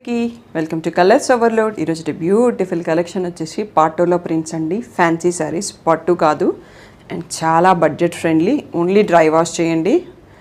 అందరికీ welcome to colours overload ఈరోజు beautiful collection వచ్చేసి పాటోలో ప్రింట్స్ అండి ఫ్యాన్సీ శారీస్ పట్టు కాదు అండ్ చాలా budget friendly only dry wash చేయండి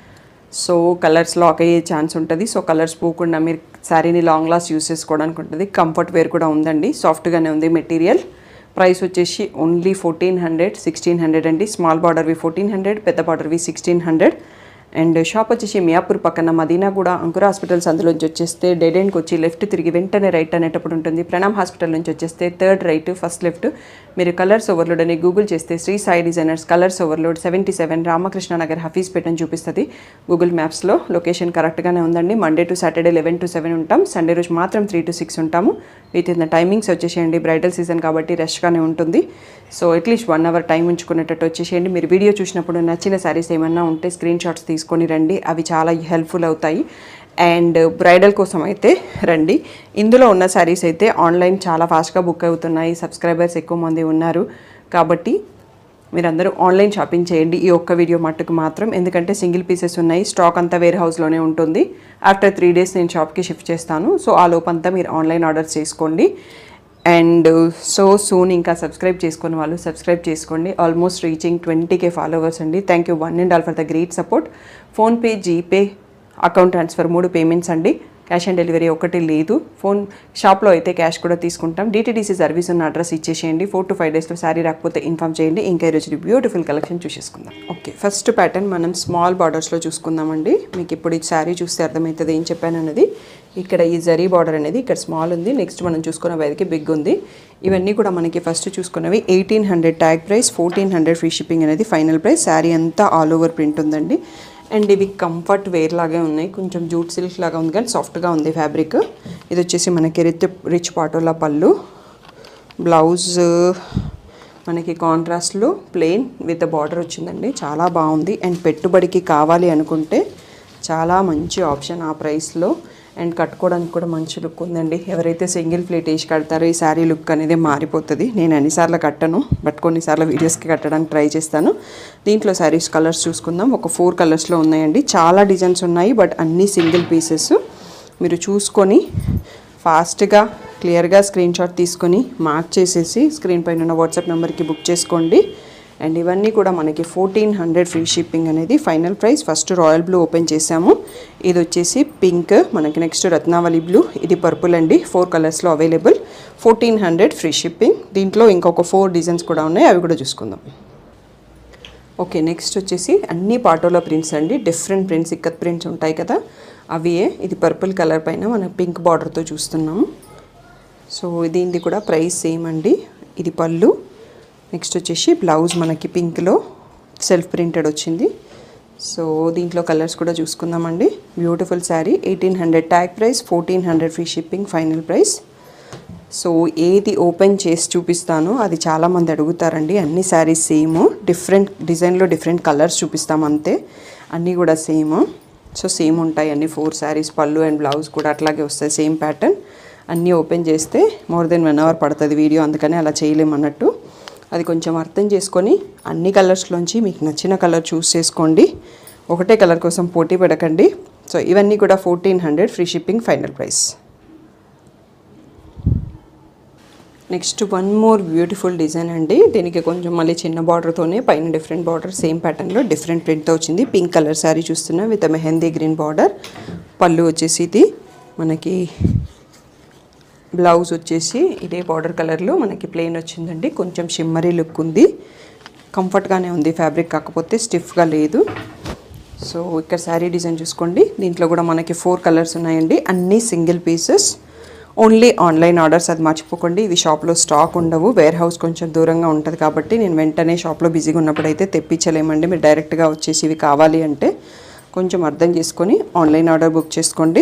సో కలర్స్ లాక్ అయ్యే ఛాన్స్ ఉంటుంది సో కలర్స్ పోకుండా మీరు శారీని లాంగ్ లాస్ట్ యూస్ చేసుకోవడానికి ఉంటుంది కంఫర్ట్ వేర్ కూడా ఉందండి సాఫ్ట్గానే ఉంది మెటీరియల్ ప్రైస్ వచ్చేసి only fourteen hundred sixteen hundred అండి స్మాల్ బార్డర్వి ఫోర్టీన్ హండ్రెడ్ పెద్ద బార్డర్వి సిక్స్టీన్ హండ్రెడ్ అండ్ షాప్ వచ్చేసి మియాపూర్ పక్కన మదీనా కూడా అంకుర హాస్పిటల్స్ అందులోంచి వచ్చేస్తే డెడ్ ఎండ్కి వచ్చి లెఫ్ట్ తిరిగి వెంటనే రైట్ అనేటప్పుడు ఉంటుంది ప్రణామ్ హాస్పిటల్ నుంచి వచ్చేస్తే థర్డ్ రైట్ ఫస్ట్ లెఫ్ట్ మీరు కలర్స్ ఓవర్లోడ్ అని గూగుల్ చేస్తే Sri Sai designers colours overload seventy seven Ramakrishna Nagar Hafeezpet అని చూపిస్తుంది గూగుల్ మ్యాప్స్లో లొకేషన్ కరెక్ట్గానే ఉందండి Monday to Saturday eleven to seven ఉంటాం సండే రోజు మాత్రం త్రీ టు సిక్స్ ఉంటాము విత్ ఇన్ ద టైమింగ్స్ వచ్చేసేయండి బ్రైడల్ సీజన్ కాబట్టి రష్గానే ఉంటుంది so at least one hour time ఉంచుకునేటట్టు వచ్చేసేయండి మీరు వీడియో చూసినప్పుడు నచ్చిన శారీస్ ఏమన్నా ఉంటే స్క్రీన్ షాట్స్ తీసుకొని రండి అవి చాలా హెల్ప్ఫుల్ అవుతాయి అండ్ బ్రైడల్ కోసం అయితే రండి ఇందులో ఉన్న శారీస్ అయితే ఆన్లైన్ చాలా ఫాస్ట్గా బుక్ అవుతున్నాయి సబ్స్క్రైబర్స్ ఎక్కువ మంది ఉన్నారు కాబట్టి మీరందరూ ఆన్లైన్ షాపింగ్ చేయండి ఈ ఒక్క వీడియో మట్టుకు మాత్రం ఎందుకంటే సింగిల్ పీసెస్ ఉన్నాయి స్టాక్ అంతా వేర్ హౌస్లోనే ఉంటుంది ఆఫ్టర్ త్రీ డేస్ నేను షాప్కి షిఫ్ట్ చేస్తాను సో ఆ లోపంతా మీరు ఆన్లైన్ ఆర్డర్ చేసుకోండి అండ్ సో సూన్ ఇంకా సబ్స్క్రైబ్ చేసుకున్న వాళ్ళు సబ్స్క్రైబ్ చేసుకోండి almost reaching twenty K followers అండి thank you one and all for the great support PhonePe GPay account transfer మూడు పేమెంట్స్ అండి క్యాష్ ఆన్ డెలివరీ ఒకటి లేదు ఫోన్ షాప్లో అయితే క్యాష్ కూడా తీసుకుంటాం డిటీడీసీ సర్వీస్ ఉన్న అడ్రస్ ఇచ్చేసేయండి ఫోర్ టు ఫైవ్ డేస్లో శారీ రాకపోతే ఇన్ఫామ్ చేయండి ఇంకా ఈరోజు బ్యూటిఫుల్ కలెక్షన్ చూసేసుకుందాం ఓకే ఫస్ట్ ప్యాటర్న్ మనం స్మాల్ బార్డర్స్లో చూసుకుందామండి మీకు ఇప్పుడు ఈ శారీ చూస్తే అర్థమవుతుంది ఏం చెప్పాను అన్నది ఇక్కడ ఈ జరీ బార్డర్ అనేది ఇక్కడ స్మాల్ ఉంది నెక్స్ట్ మనం చూసుకున్న వైద్యకి బిగ్ ఉంది ఇవన్నీ కూడా మనకి ఫస్ట్ చూసుకున్నవి eighteen hundred tag price fourteen hundred free shipping అనేది ఫైనల్ ప్రైస్ శారీ అంతా ఆల్ ఓవర్ ప్రింట్ ఉందండి అండ్ ఇవి కంఫర్ట్ వేర్ లాగే ఉన్నాయి కొంచెం జూట్ సిల్క్ లాగా ఉంది కానీ సాఫ్ట్గా ఉంది ఫ్యాబ్రిక్ ఇది వచ్చేసి మనకి రిచ్ రిచ్ పాటోలా పళ్ళు బ్లౌజ్ మనకి కాంట్రాస్ట్లో ప్లెయిన్ విత్ బార్డర్ వచ్చిందండి చాలా బాగుంది అండ్ పెట్టుబడికి కావాలి అనుకుంటే చాలా మంచి ఆప్షన్ ఆ ప్రైస్లో అండ్ కట్టుకోవడానికి కూడా మంచి లుక్ ఉందండి ఎవరైతే సింగిల్ ప్లేట్ వేసి కడతారో ఈ శారీ లుక్ అనేది మారిపోతుంది నేను అన్నిసార్లు కట్టను బట్ కొన్నిసార్లు వీడియోస్కి కట్టడానికి ట్రై చేస్తాను దీంట్లో శారీస్ కలర్స్ చూసుకుందాం ఒక ఫోర్ కలర్స్లో ఉన్నాయండి చాలా డిజైన్స్ ఉన్నాయి బట్ అన్నీ సింగిల్ పీసెస్ మీరు చూసుకొని ఫాస్ట్గా క్లియర్గా స్క్రీన్ షాట్ తీసుకొని మార్క్ చేసేసి స్క్రీన్ పైన ఉన్న వాట్సాప్ నెంబర్కి బుక్ చేసుకోండి అండ్ ఇవన్నీ కూడా మనకి ఫోర్టీన్ హండ్రెడ్ ఫ్రీ షిప్పింగ్ అనేది final price first royal blue open చేసాము ఇది వచ్చేసి పింక్ మనకి నెక్స్ట్ రత్నావళి బ్లూ ఇది పర్పుల్ అండి ఫోర్ కలర్స్లో available fourteen hundred free shipping దీంట్లో ఇంకొక ఫోర్ డిజైన్స్ కూడా ఉన్నాయి అవి కూడా చూసుకుందాం ఓకే నెక్స్ట్ వచ్చేసి అన్ని పాటోలో ప్రింట్స్ అండి డిఫరెంట్ ప్రింట్స్ ఇక్కత్ ప్రింట్స్ ఉంటాయి కదా అవి ఇది పర్పుల్ కలర్ పైన మనం పింక్ బార్డర్తో చూస్తున్నాము సో దీనిది కూడా ప్రైస్ సేమ్ అండి ఇది పళ్ళు నెక్స్ట్ వచ్చేసి బ్లౌజ్ మనకి పింక్లో సెల్ఫ్ ప్రింటెడ్ వచ్చింది సో దీంట్లో కలర్స్ కూడా చూసుకుందామండి beautiful sari eighteen hundred tag price fourteen hundred free shipping final price so ఏది ఓపెన్ చేసి చూపిస్తానో అది చాలామంది అడుగుతారండి అన్ని శారీస్ సేమ్ డిఫరెంట్ డిజైన్లో డిఫరెంట్ కలర్స్ చూపిస్తాం అంతే అన్నీ కూడా సేమ్ సో సేమ్ ఉంటాయి అన్ని ఫోర్ శారీస్ పళ్ళు అండ్ బ్లౌజ్ కూడా అట్లాగే వస్తాయి సేమ్ ప్యాటర్న్ అన్నీ ఓపెన్ చేస్తే మోర్ దెన్ వన్ అవర్ పడుతుంది వీడియో అందుకని అలా చేయలేమన్నట్టు అది కొంచెం అర్థం చేసుకొని అన్ని కలర్స్లోంచి మీకు నచ్చిన కలర్ చూస్ చేసుకోండి ఒకటే కలర్ కోసం పోటీ పడకండి సో ఇవన్నీ కూడా fourteen hundred free shipping final price next one more beautiful design అండి దీనికి కొంచెం మళ్ళీ చిన్న బార్డర్తోనే పైన డిఫరెంట్ బార్డర్ సేమ్ ప్యాటర్న్లో డిఫరెంట్ ప్రింట్తో వచ్చింది పింక్ కలర్ శారీ చూస్తున్నా విత్ మెహందీ గ్రీన్ బార్డర్ పళ్ళు వచ్చేసి ఇది మనకి బ్లౌజ్ వచ్చేసి ఇదే బార్డర్ కలర్లో మనకి ప్లెయిన్ వచ్చిందండి కొంచెం షిమ్మరీ లుక్ ఉంది కంఫర్ట్గానే ఉంది ఫ్యాబ్రిక్ కాకపోతే స్టిఫ్గా లేదు సో ఇక్కడ శారీ డిజైన్ చూసుకోండి దీంట్లో కూడా మనకి ఫోర్ కలర్స్ ఉన్నాయండి అన్నీ single pieces only online orders అది మర్చిపోకండి ఇవి షాప్లో స్టాక్ ఉండవు వేర్ హౌస్ కొంచెం దూరంగా ఉంటుంది కాబట్టి నేను వెంటనే షాప్లో బిజీగా ఉన్నప్పుడు అయితే తెప్పించలేమండి మీరు డైరెక్ట్గా వచ్చేసి ఇవి కావాలి అంటే కొంచెం అర్థం చేసుకొని ఆన్లైన్ ఆర్డర్ బుక్ చేసుకోండి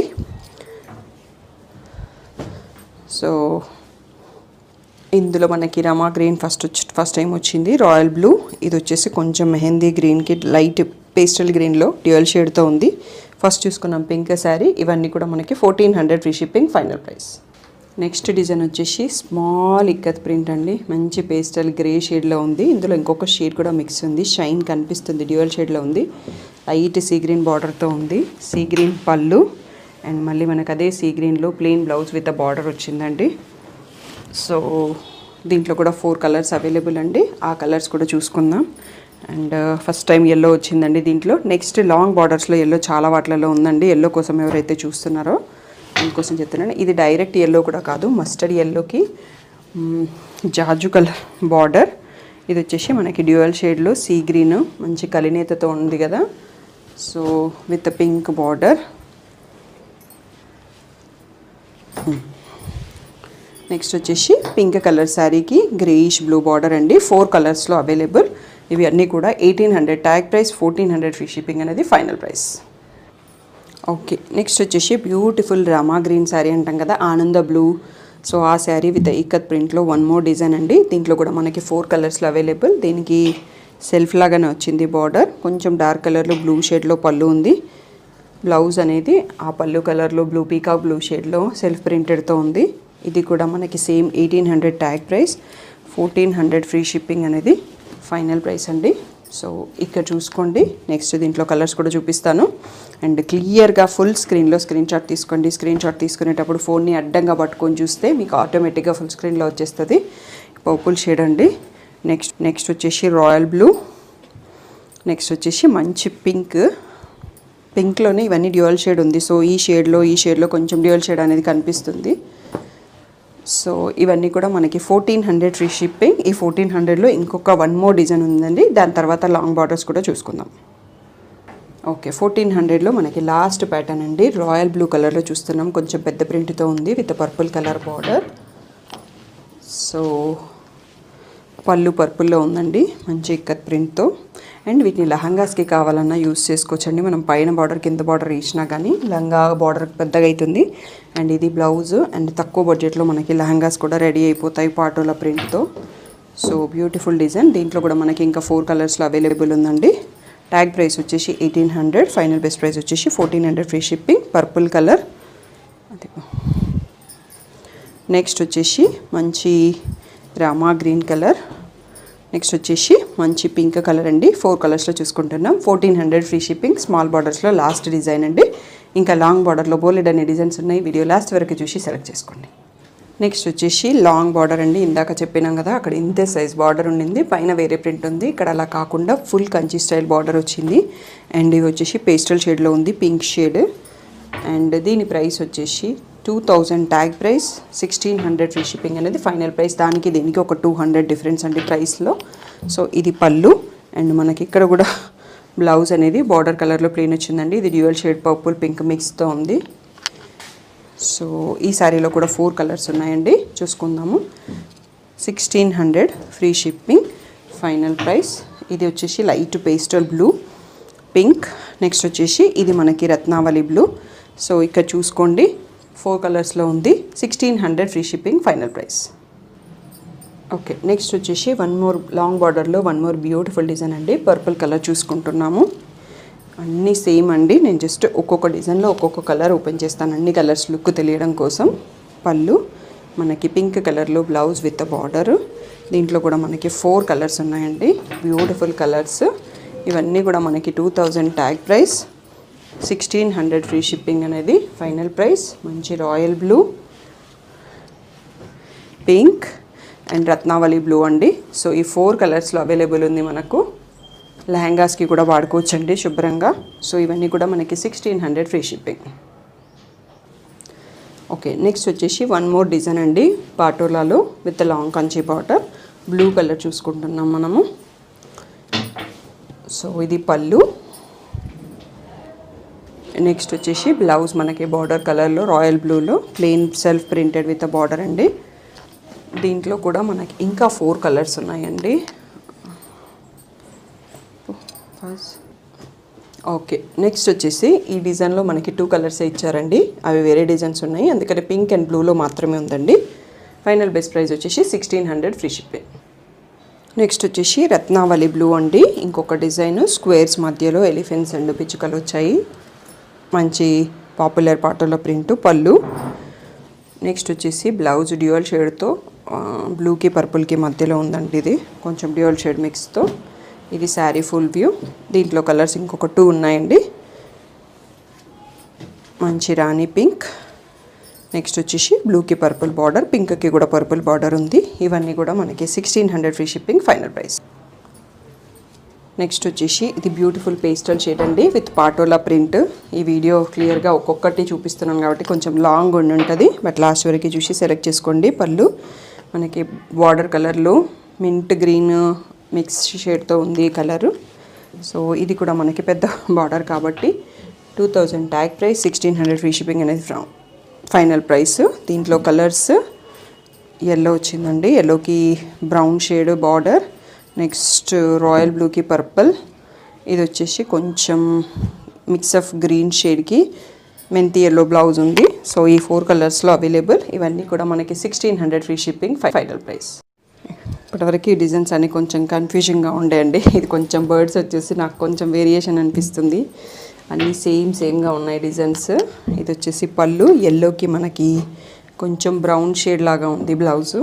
సో ఇందులో మనకి రమా గ్రీన్ ఫస్ట్ వచ్చి ఫస్ట్ టైం వచ్చింది రాయల్ బ్లూ ఇది వచ్చేసి కొంచెం మెహందీ గ్రీన్కి లైట్ పేస్టల్ గ్రీన్లో డ్యూయల్ షేడ్తో ఉంది ఫస్ట్ చూసుకున్నాం పింక్ శారీ ఇవన్నీ కూడా మనకి fourteen hundred free shipping final price next design వచ్చేసి స్మాల్ ఇక్కత్ ప్రింట్ అండి మంచి పేస్టల్ గ్రే షేడ్లో ఉంది ఇందులో ఇంకొక షేడ్ కూడా మిక్స్ ఉంది షైన్ కనిపిస్తుంది డ్యూయల్ షేడ్లో ఉంది లైట్ సీ గ్రీన్ బార్డర్తో ఉంది సీ గ్రీన్ పళ్ళు అండ్ మళ్ళీ మనకు అదే సీ గ్రీన్లో ప్లెయిన్ బ్లౌజ్ విత్ బార్డర్ వచ్చిందండి సో దీంట్లో కూడా ఫోర్ కలర్స్ అవైలబుల్ అండి ఆ కలర్స్ కూడా చూసుకుందాం అండ్ ఫస్ట్ టైం ఎల్లో వచ్చిందండి దీంట్లో నెక్స్ట్ లాంగ్ బార్డర్స్లో ఎల్లో చాలా వాటిలలో ఉందండి ఎల్లో కోసం ఎవరైతే చూస్తున్నారో అందుకోసం చెప్తున్నాను ఇది డైరెక్ట్ ఎల్లో కూడా కాదు మస్టర్డ్ ఎల్లోకి జాజు కలర్ బార్డర్ ఇది వచ్చేసి మనకి డ్యూయల్ షేడ్లో సీ గ్రీన్ మంచి కలినేతతో ఉంది కదా so with pink border next వచ్చేసి పింక్ కలర్ శారీకి గ్రేయిష్ బ్లూ బార్డర్ అండి ఫోర్ కలర్స్లో అవైలబుల్ ఇవి అన్నీ కూడా eighteen hundred tag price fourteen hundred free shipping అనేది ఫైనల్ ప్రైస్ ఓకే నెక్స్ట్ వచ్చేసి బ్యూటిఫుల్ రామా గ్రీన్ శారీ అంటాం కదా ఆనంద బ్లూ సో ఆ శారీ విత్ ఇక్కత్ ప్రింట్లో వన్ మోర్ డిజైన్ అండి దీంట్లో కూడా మనకి ఫోర్ కలర్స్లో అవైలబుల్ దీనికి సెల్ఫ్ లాగానే వచ్చింది బార్డర్ కొంచెం డార్క్ కలర్లో బ్లూ షేడ్లో పళ్ళు ఉంది బ్లౌజ్ అనేది ఆ పళ్ళు కలర్లో బ్లూ పీకాక్ బ్లూ షేడ్లో సెల్ఫ్ ప్రింటెడ్తో ఉంది ఇది కూడా మనకి same eighteen hundred tag price fourteen hundred free shipping అనేది ఫైనల్ ప్రైస్ అండి సో ఇక్కడ చూసుకోండి నెక్స్ట్ దీంట్లో కలర్స్ కూడా చూపిస్తాను అండ్ క్లియర్గా ఫుల్ స్క్రీన్లో స్క్రీన్ షాట్ తీసుకోండి స్క్రీన్ షాట్ తీసుకునేటప్పుడు ఫోన్ని అడ్డంగా పట్టుకొని చూస్తే మీకు ఆటోమేటిక్గా ఫుల్ స్క్రీన్లో వచ్చేస్తుంది పర్పుల్ షేడ్ అండి నెక్స్ట్ నెక్స్ట్ వచ్చేసి రాయల్ బ్లూ నెక్స్ట్ వచ్చేసి మంచి పింక్ పింక్లోనే ఇవన్నీ డ్యూయల్ షేడ్ ఉంది సో ఈ షేడ్లో ఈ షేడ్లో కొంచెం డ్యూయల్ షేడ్ అనేది కనిపిస్తుంది సో ఇవన్నీ కూడా మనకి ఫోర్టీన్ హండ్రెడ్ ఫ్రీ షిప్పింగ్ ఈ ఫోర్టీన్ హండ్రెడ్లో ఇంకొక వన్ మోర్ డిజైన్ ఉందండి దాని తర్వాత లాంగ్ బార్డర్స్ కూడా చూసుకుందాం ఓకే ఫోర్టీన్ హండ్రెడ్లో మనకి లాస్ట్ ప్యాటర్న్ అండి రాయల్ బ్లూ కలర్లో చూస్తున్నాం కొంచెం పెద్ద ప్రింట్తో ఉంది with purple colour border so పళ్ళు పర్పుల్లో ఉందండి మంచి ఇక్కత్ ప్రింట్తో అండ్ వీటిని లహంగాస్కి కావాలన్నా యూస్ చేసుకోవచ్చండి మనం పైన బార్డర్ కింద బార్డర్ ఇచ్చినా కానీ లంగా బార్డర్ పెద్దగా అవుతుంది అండ్ ఇది బ్లౌజ్ అండ్ తక్కువ బడ్జెట్లో మనకి లహంగాస్ కూడా రెడీ అయిపోతాయి పాటోల ప్రింట్తో సో బ్యూటిఫుల్ డిజైన్ దీంట్లో కూడా మనకి ఇంకా ఫోర్ కలర్స్లో అవైలబుల్ ఉందండి ట్యాగ్ ప్రైస్ వచ్చేసి eighteen hundred final best price వచ్చేసి fourteen hundred free shipping purple colour అది నెక్స్ట్ వచ్చేసి మంచి రామా గ్రీన్ కలర్ నెక్స్ట్ వచ్చేసి మంచి పింక్ కలర్ అండి ఫోర్ కలర్స్లో చూసుకుంటున్నాం fourteen hundred free shipping small బార్డర్స్లో లాస్ట్ డిజైన్ అండి ఇంకా లాంగ్ బార్డర్లో బోలెడ్ అనే డిజైన్స్ ఉన్నాయి వీడియో లాస్ట్ వరకు చూసి సెలెక్ట్ చేసుకోండి నెక్స్ట్ వచ్చేసి లాంగ్ బార్డర్ అండి ఇందాక చెప్పినాం కదా అక్కడ ఇంతే సైజ్ బార్డర్ ఉండింది పైన వేరే ప్రింట్ ఉంది ఇక్కడ అలా కాకుండా ఫుల్ కంచి స్టైల్ బార్డర్ వచ్చింది అండ్ ఇది వచ్చేసి పేస్టల్ షేడ్లో ఉంది పింక్ షేడ్ అండ్ దీని ప్రైస్ వచ్చేసి two thousand tag price sixteen hundred free shipping అనేది ఫైనల్ ప్రైస్ దానికి దీనికి ఒక టూ హండ్రెడ్ డిఫరెన్స్ అండి ప్రైస్లో సో ఇది పళ్ళు అండ్ మనకి ఇక్కడ కూడా బ్లౌజ్ అనేది బార్డర్ కలర్లో ప్లెయిన్ వచ్చిందండి ఇది డ్యూయల్ షేడ్ పర్పుల్ పింక్ మిక్స్తో ఉంది సో ఈ శారీలో కూడా ఫోర్ కలర్స్ ఉన్నాయండి చూసుకుందాము sixteen hundred free shipping final price ఇది వచ్చేసి light pastel blue pink next వచ్చేసి ఇది మనకి రత్నావళి బ్లూ సో ఇక్కడ చూసుకోండి ఫోర్ కలర్స్లో ఉంది sixteen hundred free shipping final price okay next వచ్చేసి వన్ మోర్ లాంగ్ బార్డర్లో వన్ మోర్ బ్యూటిఫుల్ డిజైన్ అండి పర్పుల్ కలర్ చూసుకుంటున్నాము అన్నీ సేమ్ అండి నేను జస్ట్ ఒక్కొక్క డిజైన్లో ఒక్కొక్క కలర్ ఓపెన్ చేస్తాను అన్ని కలర్స్ లుక్ తెలియడం కోసం పళ్ళు మనకి పింక్ కలర్లో బ్లౌజ్ విత్ బార్డర్ దీంట్లో కూడా మనకి ఫోర్ కలర్స్ ఉన్నాయండి బ్యూటిఫుల్ కలర్స్ ఇవన్నీ కూడా మనకి two thousand tag price sixteen hundred free shipping అనేది ఫైనల్ ప్రైస్ మంచి royal blue pink and Ratnavali blue అండి సో ఈ ఫోర్ కలర్స్లో అవైలబుల్ ఉంది మనకు లెహంగాస్కి కూడా వాడుకోవచ్చండి శుభ్రంగా సో ఇవన్నీ కూడా మనకి sixteen hundred free shipping okay next వచ్చేసి వన్ మోర్ డిజైన్ అండి పాటోలాలో with long Kanchi border blue colour చూసుకుంటున్నాం మనము సో ఇది పళ్ళు నెక్స్ట్ వచ్చేసి బ్లౌజ్ మనకి బార్డర్ కలర్లో రాయల్ బ్లూలో plain self printed with border అండి దీంట్లో కూడా మనకి ఇంకా ఫోర్ కలర్స్ ఉన్నాయండి ఓకే నెక్స్ట్ వచ్చేసి ఈ డిజైన్లో మనకి టూ కలర్స్ ఇచ్చారండి అవి వేరే డిజైన్స్ ఉన్నాయి అందుకని పింక్ అండ్ బ్లూలో మాత్రమే ఉందండి ఫైనల్ బెస్ట్ ప్రైస్ వచ్చేసి sixteen hundred free shipping next వచ్చేసి రత్నావళి బ్లూ అండి ఇంకొక డిజైన్ స్క్వేర్స్ మధ్యలో ఎలిఫెంట్స్ అండ్ పిచ్చుకలు వచ్చాయి మంచి పాపులర్ పాటలో ప్రింట్ పళ్ళు నెక్స్ట్ వచ్చేసి బ్లౌజ్ డ్యూయల్ షేడ్తో బ్లూకి పర్పుల్కి మధ్యలో ఉందండి ఇది కొంచెం డ్యూయల్ షేడ్ మిక్స్తో ఇది శారీ ఫుల్ వ్యూ దీంట్లో కలర్స్ ఇంకొక టూ ఉన్నాయండి మంచి రాణి పింక్ నెక్స్ట్ వచ్చేసి బ్లూకి పర్పుల్ బార్డర్ పింక్కి కూడా పర్పుల్ బార్డర్ ఉంది ఇవన్నీ కూడా మనకి sixteen hundred free shipping final price next వచ్చేసి ఇది బ్యూటిఫుల్ పేస్టల్ షేడ్ అండి విత్ పాటోలా ప్రింట్ ఈ వీడియో క్లియర్గా ఒక్కొక్కటి చూపిస్తున్నాను కాబట్టి కొంచెం లాంగ్ ఉండి ఉంటుంది బట్ లాస్ట్ వరకు చూసి సెలెక్ట్ చేసుకోండి పళ్ళు మనకి బార్డర్ కలర్లో మింట్ గ్రీన్ మిక్స్ షేడ్తో ఉంది కలరు సో ఇది కూడా మనకి పెద్ద బార్డర్ కాబట్టి two thousand tag price sixteen hundred free shipping అనేది ఫ్రమ్ ఫైనల్ ప్రైస్ దీంట్లో కలర్స్ ఎల్లో వచ్చిందండి ఎల్లోకి brown shade border next royal బ్లూకి పర్పుల్ ఇది వచ్చేసి కొంచెం మిక్స్ ఆఫ్ గ్రీన్ షేడ్కి మెంతి ఎల్లో బ్లౌజ్ ఉంది సో ఈ ఫోర్ కలర్స్లో అవైలబుల్ ఇవన్నీ కూడా మనకి sixteen hundred free shipping final price ఇప్పటివరకు ఈ డిజైన్స్ అన్ని కొంచెం కన్ఫ్యూజింగ్గా ఉండేయండి ఇది కొంచెం బర్డ్స్ వచ్చేసి నాకు కొంచెం వేరియేషన్ అనిపిస్తుంది అన్నీ సేమ్ సేమ్గా ఉన్నాయి డిజైన్స్ ఇది వచ్చేసి పళ్ళు ఎల్లోకి మనకి కొంచెం బ్రౌన్ షేడ్ లాగా ఉంది బ్లౌజు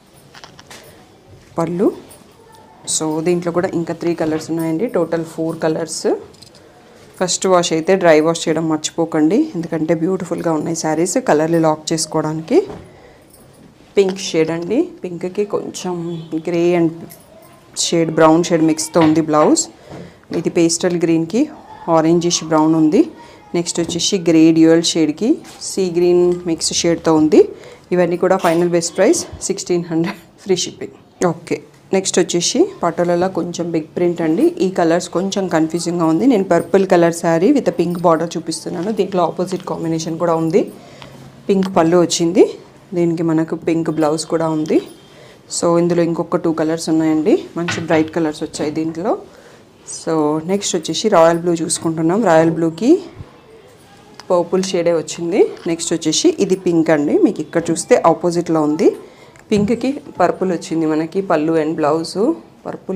పళ్ళు సో దీంట్లో కూడా ఇంకా త్రీ కలర్స్ ఉన్నాయండి total four colours first wash అయితే డ్రై వాష్ చేయడం మర్చిపోకండి ఎందుకంటే బ్యూటిఫుల్గా ఉన్నాయి శారీస్ కలర్లు లాక్ చేసుకోవడానికి పింక్ షేడ్ అండి పింక్కి కొంచెం grey and shade brown shade మిక్స్తో ఉంది బ్లౌజ్ ఇది పేస్టల్ గ్రీన్కి ఆరెంజిష్ బ్రౌన్ ఉంది నెక్స్ట్ వచ్చేసి గ్రే డ్యూయల్ షేడ్కి సీ గ్రీన్ మిక్స్ షేడ్తో ఉంది ఇవన్నీ కూడా final best price sixteen hundred free shipping okay next వచ్చేసి పటోలలో కొంచెం బిగ్ ప్రింట్ అండి ఈ కలర్స్ కొంచెం కన్ఫ్యూజింగ్గా ఉంది నేను purple colour sari with pink border చూపిస్తున్నాను దీంట్లో ఆపోజిట్ కాంబినేషన్ కూడా ఉంది పింక్ పళ్ళు వచ్చింది దీనికి మనకు పింక్ బ్లౌజ్ కూడా ఉంది సో ఇందులో ఇంకొక టూ కలర్స్ ఉన్నాయండి మంచి బ్రైట్ కలర్స్ వచ్చాయి దీంట్లో సో నెక్స్ట్ వచ్చేసి రాయల్ బ్లూ చూసుకుంటున్నాం రాయల్ బ్లూకి పర్పుల్ షేడే వచ్చింది నెక్స్ట్ వచ్చేసి ఇది పింక్ అండి మీకు ఇక్కడ చూస్తే ఆపోజిట్లో ఉంది పింక్కి పర్పుల్ వచ్చింది మనకి పళ్ళు అండ్ బ్లౌజు పర్పుల్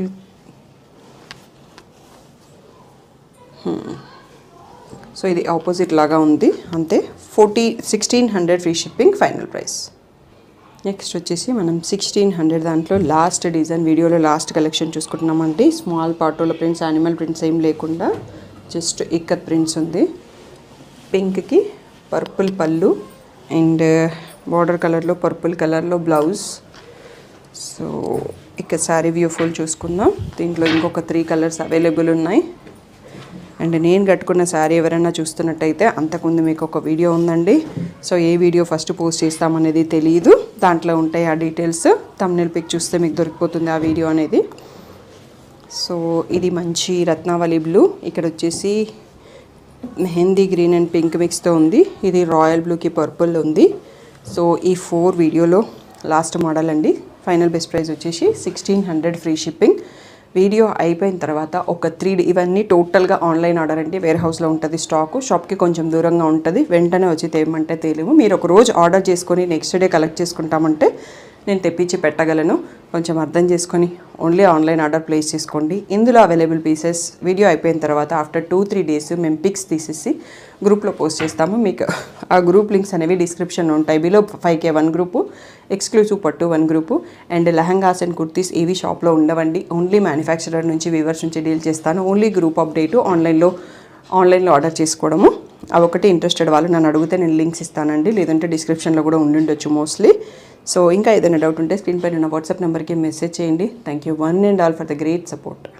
సో ఇది ఆపోజిట్ లాగా ఉంది అంతే forty sixteen hundred free shipping final price next వచ్చేసి మనం సిక్స్టీన్ హండ్రెడ్ దాంట్లో లాస్ట్ డిజైన్ వీడియోలో లాస్ట్ కలెక్షన్ చూసుకుంటున్నామండి small Patola prints animal prints ఏం లేకుండా జస్ట్ ఇక్కత్ ప్రింట్స్ ఉంది పింక్కి పర్పుల్ పళ్ళు అండ్ బార్డర్ కలర్లో పర్పుల్ కలర్లో బ్లౌజ్ సో ఇక శారీ వ్యూ ఫుల్ చూసుకుందాం దీంట్లో ఇంకొక త్రీ కలర్స్ అవైలబుల్ ఉన్నాయి అండ్ నేను కట్టుకున్న శారీ ఎవరైనా చూస్తున్నట్టయితే అంతకుముందు మీకు ఒక వీడియో ఉందండి సో ఏ వీడియో ఫస్ట్ పోస్ట్ చేస్తామనేది తెలియదు దాంట్లో ఉంటాయి ఆ డీటెయిల్స్ తమ్నెల్ పిక్ చూస్తే మీకు దొరికిపోతుంది ఆ వీడియో అనేది సో ఇది మంచి రత్నావళి బ్లూ ఇక్కడ వచ్చేసి మెహందీ గ్రీన్ అండ్ పింక్ మిక్స్తో ఉంది ఇది రాయల్ బ్లూకి పర్పుల్ ఉంది సో ఈ ఫోర్ వీడియోలో లాస్ట్ మోడల్ అండి ఫైనల్ బెస్ట్ ప్రైస్ వచ్చేసి sixteen hundred free shipping video అయిపోయిన తర్వాత ఒక త్రీ ఇవన్నీ టోటల్గా ఆన్లైన్ ఆర్డర్ అండి వేర్ హౌస్లో ఉంటుంది స్టాకు షాప్కి కొంచెం దూరంగా ఉంటుంది వెంటనే వచ్చి తేయమంటే తేలేము మీరు ఒక రోజు ఆర్డర్ చేసుకొని నెక్స్ట్ డే కలెక్ట్ చేసుకుంటామంటే నేను తెప్పించి పెట్టగలను కొంచెం అర్థం చేసుకొని ఓన్లీ ఆన్లైన్ ఆర్డర్ ప్లేస్ చేసుకోండి ఇందులో అవైలబుల్ పీసెస్ వీడియో అయిపోయిన తర్వాత ఆఫ్టర్ టూ త్రీ డేస్ మేము పిక్స్ తీసేసి గ్రూప్లో పోస్ట్ చేస్తాము మీకు ఆ గ్రూప్ లింక్స్ అనేవి డిస్క్రిప్షన్ ఉంటాయి below five K one group exclusive పట్టు one group and lehengas and kurtis ఏవి షాప్లో ఉండవండి ఓన్లీ మ్యానుఫ్యాక్చరర్ నుంచి వీవర్స్ నుంచి డీల్ చేస్తాను ఓన్లీ గ్రూప్ అప్డేటు ఆన్లైన్లో ఆన్లైన్లో ఆర్డర్ చేసుకోవడము అవి ఒకటి ఇంట్రెస్టెడ్ వాళ్ళు నన్ను అడిగితే నేను లింక్స్ ఇస్తానండి లేదంటే డిస్క్రిప్షన్లో కూడా ఉండి ఉండొచ్చు మోస్ట్లీ సో ఇంకా ఏదైనా డౌట్ ఉంటే స్క్రీన్ పైన ఉన్న వాట్సాప్ నెంబర్కి మెసేజ్ చేయండి thank you one and all for the great support